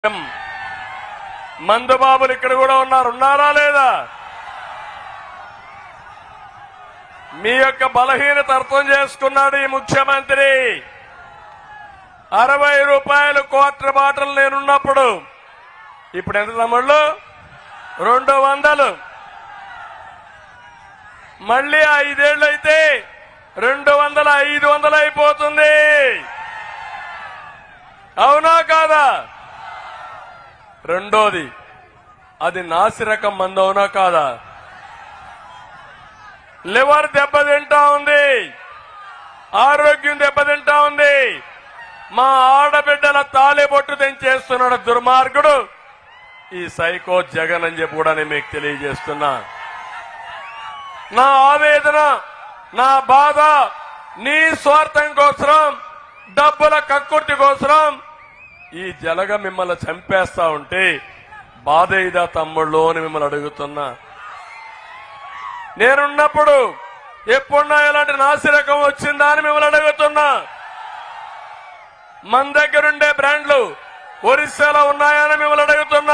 మందుబాబులు ఇక్కడ కూడా ఉన్నారు ఉన్నారా లేదా మీ యొక్క బలహీనత అర్థం చేసుకున్నాడు ఈ ముఖ్యమంత్రి అరవై రూపాయలు క్వార్టర్ బాటిల్ నేనున్నప్పుడు ఇప్పుడు ఎంత తమ్ముళ్ళు రెండు వందలు మళ్ళీ ఐదేళ్లు అయితే రెండు వందల ఐదు వందలు అయిపోతుంది అవునా కాదా రెండోది అది నాసిరకం మందు అవునా కాదా లివర్ దెబ్బతింటా ఉంది ఆరోగ్యం దెబ్బతింటా ఉంది మా ఆడబిడ్డల తాలిబొట్టు తెంచేస్తున్నాడు దుర్మార్గుడు ఈ సైకో జగన్ అని చెప్పి కూడా నేను మీకు తెలియజేస్తున్నా నా ఆవేదన నా బాధ నీ స్వార్థం కోసం డబ్బుల కక్కుర్తి కోసం ఈ జలగ మిమ్మల్ని చంపేస్తా ఉంటే బాధ ఇదా తమ్ముళ్ళు అని మిమ్మల్ని అడుగుతున్నా నేనున్నప్పుడు ఎప్పుడున్నా ఇలాంటి నాసిరకం వచ్చిందా అని మిమ్మల్ని అడుగుతున్నా మన దగ్గరుండే బ్రాండ్లు ఒరిస్సాలో ఉన్నాయని మిమ్మల్ని అడుగుతున్నా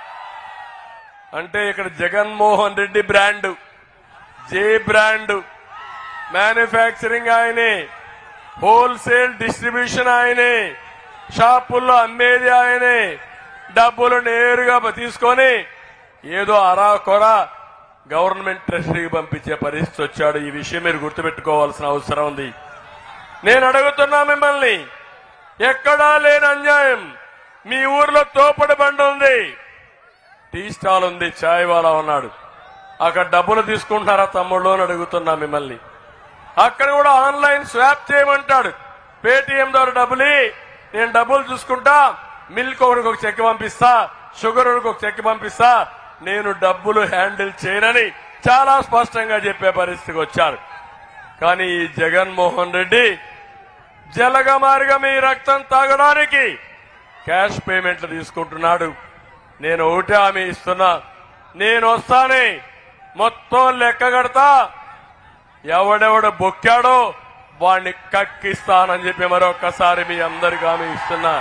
అంటే ఇక్కడ Jaganmohan Reddy brand J brand manufacturing ఆయనే హోల్సేల్ డిస్ట్రిబ్యూషన్ ఆయనే షాపుల్లో అమ్మేది ఆయనే డబ్బులు నేరుగా తీసుకొని ఏదో అరా కొర గవర్నమెంట్ ట్రెషరీకి పంపించే పరిస్థితి వచ్చాడు ఈ విషయం మీరు గుర్తుపెట్టుకోవాల్సిన అవసరం ఉంది నేను అడుగుతున్నా మిమ్మల్ని ఎక్కడా లేని అన్యాయం మీ ఊర్లో తోపుడు బండి ఉంది టీ స్టాల్ ఉంది చాయ్ వాలా ఉన్నాడు అక్కడ డబ్బులు తీసుకుంటున్నారా తమ్ముళ్ళు అని అడుగుతున్నా మిమ్మల్ని అక్కడ కూడా ఆన్లైన్ స్వాప్ చేయమంటాడు పేటిఎం ద్వారా డబ్బులు నేను డబ్బులు చూసుకుంటా మిల్క్ ఒకరికి ఒక చెక్ పంపిస్తా షుగర్ ఒకరికి ఒక చెక్ పంపిస్తా నేను డబ్బులు హ్యాండిల్ చేయనని చాలా స్పష్టంగా చెప్పే పరిస్థితికి వచ్చారు కానీ ఈ జగన్మోహన్ రెడ్డి జలగమారిగా మీ రక్తం తాగడానికి క్యాష్ పేమెంట్లు తీసుకుంటున్నాడు నేను ఒకటే హామీ ఇస్తున్నా నేను వస్తానే మొత్తం లెక్క కడతా ఎవడెవడు బొక్కాడో వాణ్ణి కక్కిస్తానని చెప్పి మరొక్కసారి మీ అందరికి హామీ ఇస్తున్నా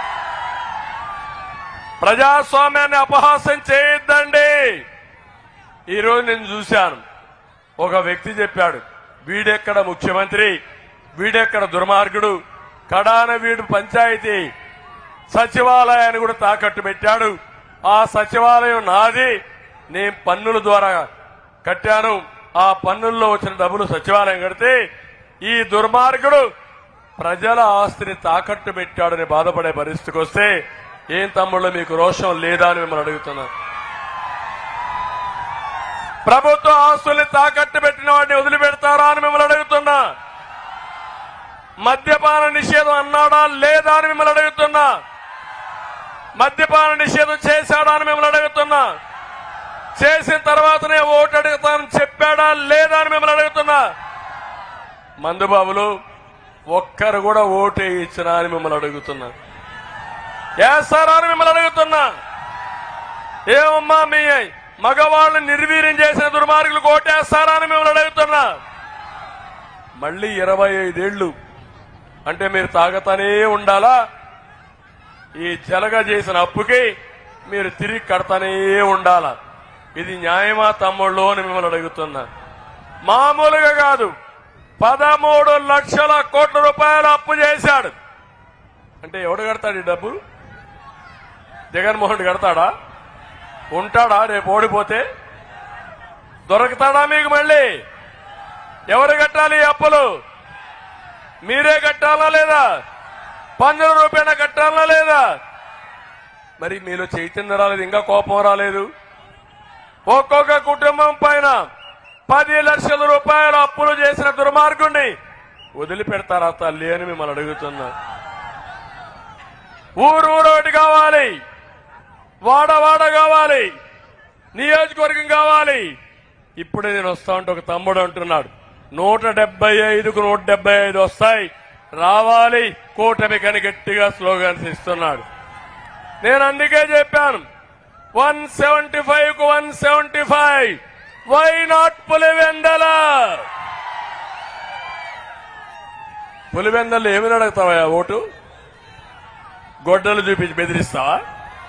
ప్రజాస్వామ్యాన్ని అపహాస్యం చేయొద్దండి ఈరోజు నేను చూశాను ఒక వ్యక్తి చెప్పాడు వీడెక్కడ ముఖ్యమంత్రి వీడెక్కడ దుర్మార్గుడు కడాన వీడు పంచాయతీ సచివాలయాన్ని కూడా తాకట్టు పెట్టాడు ఆ సచివాలయం నాది నేను పన్నుల ద్వారా కట్టాను ఆ పన్నుల్లో వచ్చిన డబ్బులు సచివాలయం కడితే ఈ దుర్మార్గుడు ప్రజల ఆస్తిని తాకట్టు పెట్టాడని బాధపడే పరిస్థితికి వస్తే ఏం తమ్ముళ్ళు మీకు రోషం లేదా అని మిమ్మల్ని అడుగుతున్నా ప్రభుత్వ ఆస్తుల్ని తాకట్టు పెట్టిన వాడిని వదిలిపెడతారా అని మిమ్మల్ని అడుగుతున్నా మద్యపాన నిషేధం అన్నాడా లేదా అని మిమ్మల్ని అడుగుతున్నా మద్యపాన నిషేధం చేశాడా అని మిమ్మల్ని అడుగుతున్నా చేసిన తర్వాతనే ఓటు అడుగుతానని చెప్పాడా లేదా అని మిమ్మల్ని అడుగుతున్నా మందుబాబులు ఒక్కరు కూడా ఓటు ఇచ్చినా అని మిమ్మల్ని అడుగుతున్నా వేస్తారా అని మిమ్మల్ని అడుగుతున్నా ఏమమ్మా మీ మగవాళ్ళని నిర్వీర్యం చేసిన దుర్మార్గులకు ఓటేస్తారా అని మిమ్మల్ని అడుగుతున్నా మళ్ళీ ఇరవై ఐదేళ్లు అంటే మీరు తాగతానే ఉండాలా ఈ జలగ చేసిన అప్పుకి మీరు తిరిగి కడతానే ఉండాలా ఇది న్యాయమా తమ్ముళ్ళు అని మిమ్మల్ని అడుగుతున్నా మామూలుగా కాదు పదమూడు లక్షల కోట్ల రూపాయలు అప్పు చేశాడు అంటే ఎవడు కడతాడు ఈ డబ్బు జగన్మోహన్ రెడ్డి కడతాడా ఉంటాడా రేపు ఓడిపోతే దొరుకుతాడా మీకు మళ్ళీ ఎవరు కట్టాలి ఈ అప్పులు మీరే కట్టాలా లేదా పన్నుల రూపాయన కట్టాలా లేదా మరి మీలో చైతన్యం రాలేదు ఇంకా కోపం రాలేదు ఒక్కొక్క కుటుంబం పైన పది లక్షల రూపాయల అప్పులు చేసిన దుర్మార్గుణ్ణి వదిలిపెడతారా తల్లి అని మిమ్మల్ని అడుగుతున్నా ఊరు ఊరు ఒకటి కావాలి వాడ వాడ కావాలి నియోజకవర్గం కావాలి ఇప్పుడే నేను వస్తా ఉంటే ఒక తమ్ముడు అంటున్నాడు నూట డెబ్బై ఐదుకు నూట డెబ్బై ఐదు వస్తాయి రావాలి కూటమి కని గట్టిగా స్లోగన్స్ ఇస్తున్నాడు నేను అందుకే చెప్పాను వన్ సెవెంటీ ఫైవ్ కు one seventy five why not Pulivendula Pulivendula ఏమి అడుగుతావా ఓటు గొడ్డలు చూపించి బెదిరిస్తావా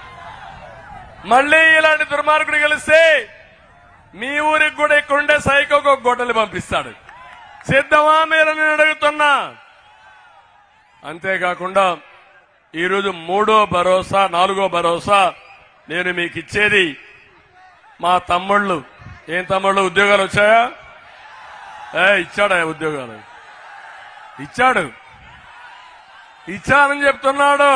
మళ్ళీ ఇలాంటి దుర్మార్గుడు గెలిస్తే మీ ఊరికి కూడా ఇక్కడుండే సైకోకు ఒక గొడ్డలి పంపిస్తాడు సిద్ధమా మీరు నేను అడుగుతున్నా అంతేకాకుండా ఈరోజు మూడో భరోసా నాలుగో భరోసా నేను మీకు ఇచ్చేది మా తమ్ముళ్ళు ఏం తమ్ముళ్ళు ఉద్యోగాలు వచ్చాయా ఏ ఇచ్చాడా ఉద్యోగాలు ఇచ్చాడు ఇచ్చానని చెప్తున్నాడు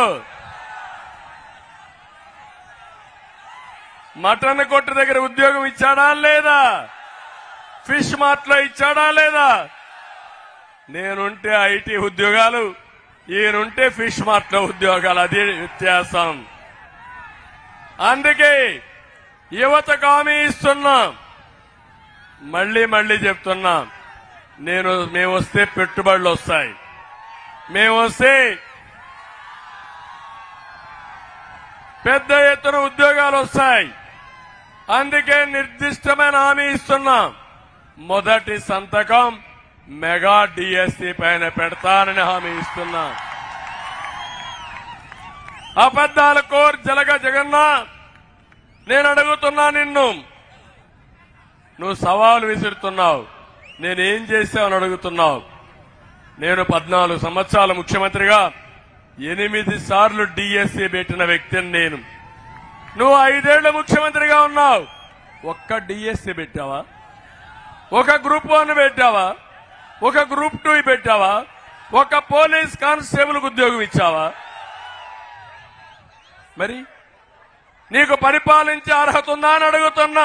మటన్ కొట్టు దగ్గర ఉద్యోగం ఇచ్చాడా లేదా ఫిష్ మార్ట్ లో ఇచ్చాడా లేదా నేనుంటే ఐటీ ఉద్యోగాలు ఈయనుంటే ఫిష్ మార్ట్ లో ఉద్యోగాలు అది వ్యత్యాసం అందుకే యువతకు హామీ ఇస్తున్నా మళ్ళీ మళ్ళీ చెప్తున్నా నేను మేము వస్తే పెట్టుబడులు వస్తాయి మేము వస్తే పెద్ద ఎత్తున ఉద్యోగాలు వస్తాయి అందుకే నిర్దిష్టమైన హామీ ఇస్తున్నాం మొదటి సంతకం మెగా డిఎస్సి పైన పెడతానని హామీ ఇస్తున్నా అబద్దాల కోర్ జలగ జగన్నా నేను అడుగుతున్నా నిన్ను నువ్వు సవాలు విసురుతున్నావు నేనేం చేశావని అడుగుతున్నావు నేను పద్నాలుగు సంవత్సరాల ముఖ్యమంత్రిగా ఎనిమిది సార్లు డిఎస్సీ పెట్టిన వ్యక్తిని నేను నువ్వు ఐదేళ్లు ముఖ్యమంత్రిగా ఉన్నావు ఒక్క డిఎస్సీ పెట్టావా ఒక గ్రూప్ వన్ పెట్టావా ఒక గ్రూప్ టూ పెట్టావా ఒక పోలీస్ కానిస్టేబుల్ ఉద్యోగం ఇచ్చావా మరి నీకు పరిపాలించే అర్హత ఉందా అని అడుగుతున్నా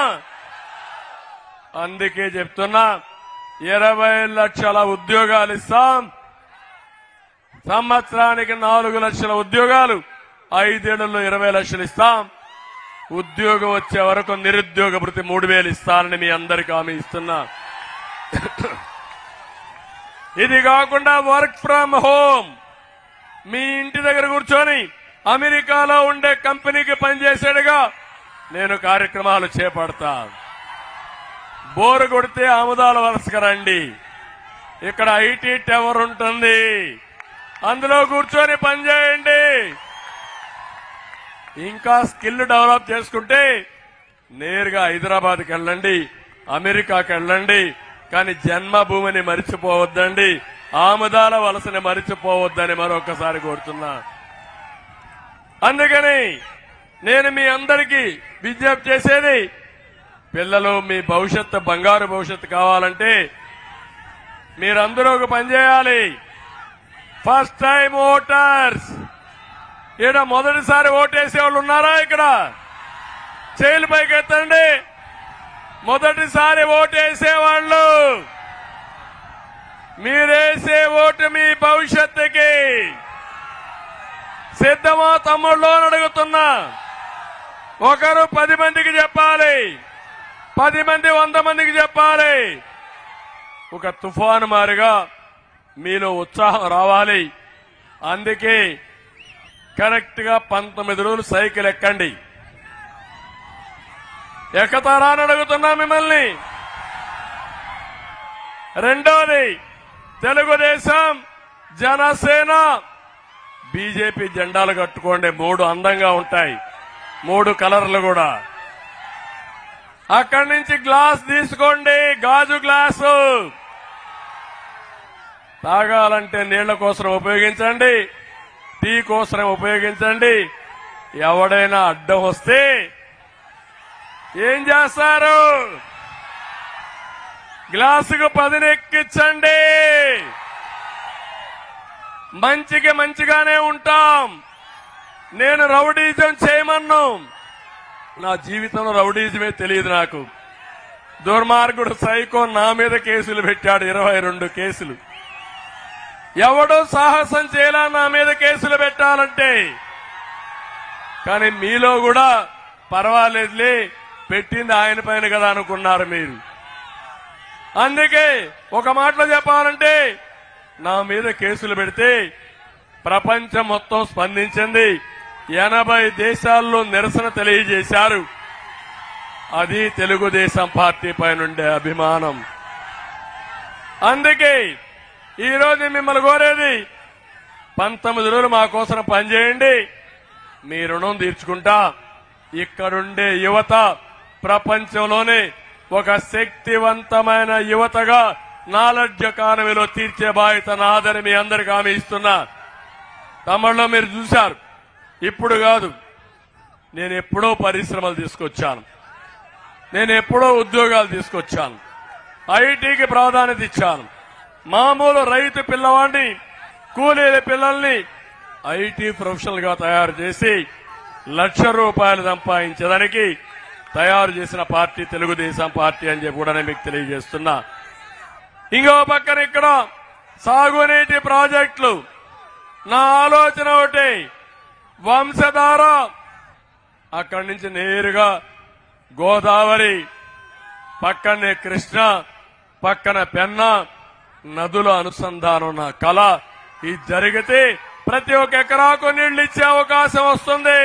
అందుకే చెప్తున్నా ఇరవై లక్షల ఉద్యోగాలు ఇస్తాం సంవత్సరానికి నాలుగు లక్షల ఉద్యోగాలు ఐదేళ్లలో ఇరవై లక్షలు ఇస్తాం ఉద్యోగం వచ్చే వరకు నిరుద్యోగ భృతి మూడు వేలు ఇస్తానని మీ అందరికీ హామీ ఇస్తున్నా ఇది కాకుండా వర్క్ ఫ్రం హోమ్ మీ ఇంటి దగ్గర కూర్చొని అమెరికాలో ఉండే కంపెనీకి పనిచేసేడుగా నేను కార్యక్రమాలు చేపడతా బోరు కొడితే ఆముదాల వలసకు రండి ఇక్కడ ఐటీ టవర్ ఉంటుంది అందులో కూర్చొని పనిచేయండి ఇంకా స్కిల్ డెవలప్ చేసుకుంటే నేరుగా హైదరాబాద్కి వెళ్ళండి అమెరికాకి వెళ్ళండి కానీ జన్మభూమిని మరిచిపోవద్దండి ఆముదాల వలసని మరిచిపోవద్దని మరొకసారి కోరుతున్నా అందుకని నేను మీ అందరికీ విజ్ఞప్తి చేసేది పిల్లలు మీ భవిష్యత్తు బంగారు భవిష్యత్తు కావాలంటే మీరందరూ ఒక పని చేయాలి ఫస్ట్ టైం ఓటర్స్ ఈడ మొదటిసారి ఓటేసే వాళ్ళు ఉన్నారా ఇక్కడ చేతుల పైకి ఎత్తండి మొదటిసారి ఓటేసే వాళ్ళు మీరేసే ఓటు మీ భవిష్యత్తుకి సిద్ధమా తమ్ముళ్ళు అని అడుగుతున్నా ఒకరు పది మందికి చెప్పాలి పది మంది వంద మందికి చెప్పాలి ఒక తుఫాను మారిగా మీలో ఉత్సాహం రావాలి అందుకే కరెక్ట్ గా పంతొమ్మిది రోజులు సైకిల్ ఎక్కండి ఎక్కతారా అని అడుగుతున్నా మిమ్మల్ని రెండోది తెలుగుదేశం జనసేన బీజేపీ జెండాలు కట్టుకోండి మూడు అందంగా ఉంటాయి మూడు కలర్లు కూడా అక్కడి నుంచి గ్లాస్ తీసుకోండి గాజు గ్లాసు తాగాలంటే నీళ్ల కోసం ఉపయోగించండి టీ కోసం ఉపయోగించండి ఎవడైనా అడ్డం వస్తే ఏం చేస్తారు గ్లాసుకు పదినెక్కించండి మంచికి మంచిగానే ఉంటాం నేను రౌడీజం చేయమన్ను నా జీవితంలో రౌడీజమే తెలియదు నాకు దుర్మార్గుడు సైకో నా మీద కేసులు పెట్టాడు ఇరవై రెండు కేసులు ఎవడో సాహసం చేయాలా నా మీద కేసులు పెట్టాలంటే కానీ మీలో కూడా పర్వాలేదులే పెట్టింది ఆయన పైన కదా అనుకున్నారు మీరు అందుకే ఒక మాటలో చెప్పాలంటే నా మీద కేసులు పెడితే ప్రపంచం మొత్తం స్పందించింది ఎనభై దేశాల్లో నిరసన తెలియజేశారు అది తెలుగుదేశం పార్టీ పైనుండే అభిమానం అందుకే ఈ రోజు మిమ్మల్ని కోరేది పంతొమ్మిది రోజులు మా కోసం పనిచేయండి మీ రుణం తీర్చుకుంటా ఇక్కడుండే యువత ప్రపంచంలోనే ఒక శక్తివంతమైన యువతగా నాలెడ్జ్ ఎకానమీలో తీర్చే బాధ్యత నాదని మీ అందరికి హామీ ఇస్తున్నా తమిళలో మీరు చూశారు ఇప్పుడు కాదు నేను ఎప్పుడో పరిశ్రమలు తీసుకొచ్చాను నేను ఎప్పుడో ఉద్యోగాలు తీసుకొచ్చాను ఐటీకి ప్రాధాన్యత ఇచ్చాను మామూలు రైతు పిల్లవాడిని కూలీల పిల్లల్ని ఐటీ ప్రొఫెషనల్ గా తయారు చేసి లక్ష రూపాయలు సంపాదించడానికి తయారు చేసిన పార్టీ తెలుగుదేశం పార్టీ అని చెప్పి కూడా నేను మీకు తెలియజేస్తున్నా ఇంకో పక్కన ఇక్కడ సాగునీటి ప్రాజెక్టులు నా ఆలోచన ఒకటి వంశధార అక్కడి నుంచి నేరుగా గోదావరి పక్కనే కృష్ణ పక్కన పెన్న నదుల అనుసంధానం నా కళ ఇది జరిగితే ప్రతి ఒక్క ఎకరాకు నీళ్లు ఇచ్చే అవకాశం వస్తుంది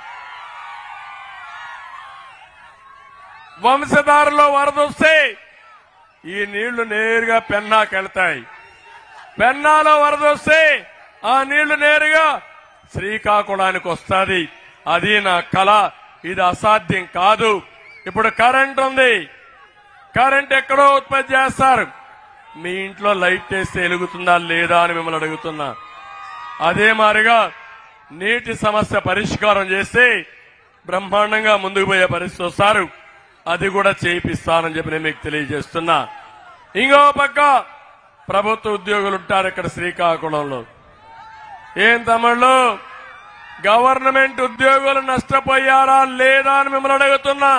వంశధారలో వరద వస్తే ఈ నీళ్లు నేరుగా పెన్నాకి వెళ్తాయి పెన్నాలో వరద వస్తే ఆ నీళ్లు నేరుగా శ్రీకాకుళానికి వస్తుంది అది నా కళ ఇది అసాధ్యం కాదు ఇప్పుడు కరెంట్ ఉంది కరెంట్ ఎక్కడో ఉత్పత్తి చేస్తారు మీ ఇంట్లో లైట్ వేస్తే వెలుగుతుందా లేదా అని మిమ్మల్ని అడుగుతున్నా అదే మారిగా నీటి సమస్య పరిష్కారం చేస్తే బ్రహ్మాండంగా ముందుకు పోయే పరిస్థితి వస్తారు అది కూడా చేయిస్తానని చెప్పి నేను మీకు తెలియజేస్తున్నా ఇంకో పక్క ప్రభుత్వ ఉద్యోగులు ఉంటారు ఇక్కడ శ్రీకాకుళంలో ఏం తమిళ్ళు గవర్నమెంట్ ఉద్యోగులు నష్టపోయారా లేదా అని మిమ్మల్ని అడుగుతున్నా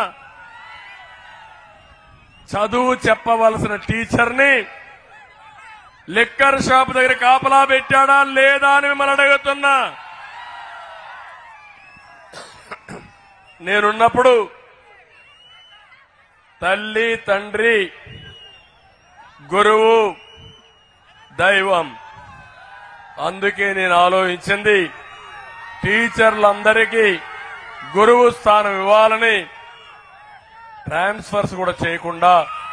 చదువు చెప్పవలసిన టీచర్ని లిక్కర్ షాప్ దగ్గర కాపలా పెట్టాడా లేదా అని మిమ్మల్ని అడుగుతున్నా నేనున్నప్పుడు తల్లి తండ్రి గురువు దైవం అందుకే నేను ఆలోచించింది టీచర్లందరికీ గురువు స్థానం ఇవ్వాలని ట్రాన్స్ఫర్స్ కూడా చేయకుండా